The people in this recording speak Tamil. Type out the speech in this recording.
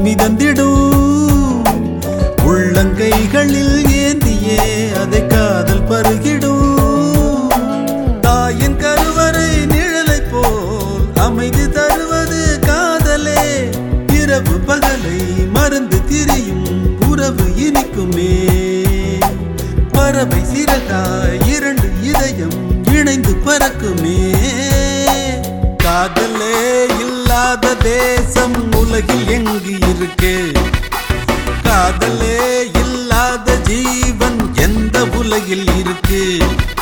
மிதந்திடும் உள்ளங்கைகளில் ஏந்தியே அதை காதல் பருகிடும் தாயின் கருவறை நிழலை போல் அமைதி தருவது காதலே இரவு பகலை மறந்து திரியும் உறவு இனிக்குமே பறவை சிறகாய் இரண்டு இதயம் இணைந்து பறக்குமே காதலே இல்லாத தேசம் உலகில் எங்கு இருக்கு காதலே இல்லாத ஜீவன் எந்த உலகில் இருக்கு